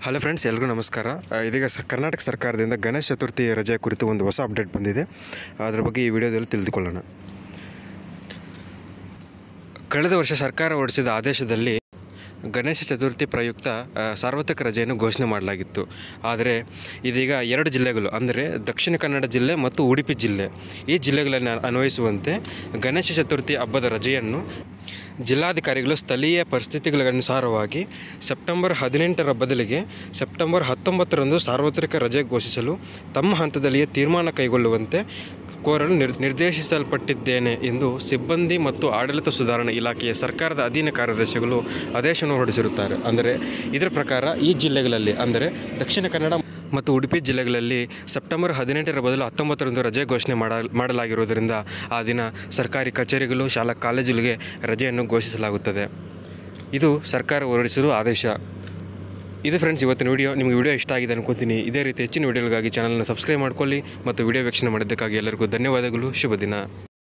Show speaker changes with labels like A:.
A: hello friends ಎಲ್ರಿಗೂ ನಮಸ್ಕಾರ ಆ, ಇದೀಗ ಸ ಕರ್ನಾಟಕ ಸರ್ಕಾರದಿಂದ ಗಣೇಶ ಚತುರ್ಥಿ ರಜೆ ಕುರಿತು ಒಂದು ಹೊಸ ಅಪ್ಡೇಟ್ ಬಂದಿದೆ ಅದರ ಬಗ್ಗೆ ಈ ವಿಡಿಯೋದಲ್ಲಿ ತಿಳಿದುಕೊಳ್ಳೋಣ ಕಳೆದ ವರ್ಷ ಸರ್ಕಾರ ಹೊರಡಿಸಿದ ಆದೇಶದಲ್ಲಿ ಗಣೇಶ ಚತುರ್ಥಿ ಪ್ರಯುಕ್ತ ಆ, ಸಾರ್ವತ್ರಿಕ ರಜೆಯನ್ನು ಘೋಷಣೆ ಮಾಡಲಾಗಿತ್ತು ಆದರೆ ಇದೀಗ ಎರಡು ಜಿಲ್ಲೆಗಳು ಅಂದರೆ ದಕ್ಷಿಣ ಕನ್ನಡ ಜಿಲ್ಲೆ ಮತ್ತು ಉಡುಪಿ ಜಿಲ್ಲೆ ಈ ಜಿಲ್ಲೆಗಳನ್ನು ಅನ್ವಯಿಸುವಂತೆ ಗಣೇಶ ಚತುರ್ಥಿ ಹಬ್ಬದ ರಜೆಯನ್ನು ಜಿಲ್ಲಾಧಿಕಾರಿಗಳು ಸ್ಥಳೀಯ ಪರಿಸ್ಥಿತಿಗಳಿಗನುಸಾರವಾಗಿ ಸೆಪ್ಟೆಂಬರ್ ಹದಿನೆಂಟರ ಬದಲಿಗೆ ಸೆಪ್ಟೆಂಬರ್ ಹತ್ತೊಂಬತ್ತರಂದು ಸಾರ್ವತ್ರಿಕ ರಜೆ ಘೋಷಿಸಲು ತಮ್ಮ ಹಂತದಲ್ಲಿಯೇ ತೀರ್ಮಾನ ಕೈಗೊಳ್ಳುವಂತೆ ಕೋರಲು ನಿರ್ ನಿರ್ದೇಶಿಸಲ್ಪಟ್ಟಿದ್ದೇನೆ ಎಂದು ಸಿಬ್ಬಂದಿ ಮತ್ತು ಆಡಳಿತ ಸುಧಾರಣಾ ಇಲಾಖೆಯ ಸರ್ಕಾರದ ಅಧೀನ ಕಾರ್ಯದರ್ಶಿಗಳು ಆದೇಶವನ್ನು ಹೊರಡಿಸಿರುತ್ತಾರೆ ಅಂದರೆ ಇದರ ಪ್ರಕಾರ ಈ ಜಿಲ್ಲೆಗಳಲ್ಲಿ ಅಂದರೆ ದಕ್ಷಿಣ ಕನ್ನಡ ಮತ್ತು ಉಡುಪಿ ಜಿಲ್ಲೆಗಳಲ್ಲಿ ಸೆಪ್ಟೆಂಬರ್ ಹದಿನೆಂಟರ ಬದಲು ಹತ್ತೊಂಬತ್ತರಂದು ರಜೆ ಘೋಷಣೆ ಮಾಡ ಮಾಡಲಾಗಿರುವುದರಿಂದ ಆ ದಿನ ಸರ್ಕಾರಿ ಕಚೇರಿಗಳು ಶಾಲಾ ಕಾಲೇಜುಗಳಿಗೆ ರಜೆಯನ್ನು ಘೋಷಿಸಲಾಗುತ್ತದೆ ಇದು ಸರ್ಕಾರ ಹೊರಡಿಸಿರುವ ಆದೇಶ ಇದು ಫ್ರೆಂಡ್ಸ್ ಇವತ್ತಿನ ವಿಡಿಯೋ ನಿಮಗೆ ವಿಡಿಯೋ ಇಷ್ಟ ಆಗಿದೆ ಅನ್ಕೋತೀನಿ ಇದೇ ರೀತಿ ಹೆಚ್ಚಿನ ವಿಡಿಯೋಗಳಿಗಾಗಿ ಚಾನಲ್ನ ಸಬ್ಸ್ಕ್ರೈಬ್ ಮಾಡ್ಕೊಳ್ಳಿ ಮತ್ತು ವಿಡಿಯೋ ವೀಕ್ಷಣೆ ಮಾಡಿದ್ದಕ್ಕಾಗಿ ಎಲ್ಲರಿಗೂ ಧನ್ಯವಾದಗಳು ಶುಭ ದಿನ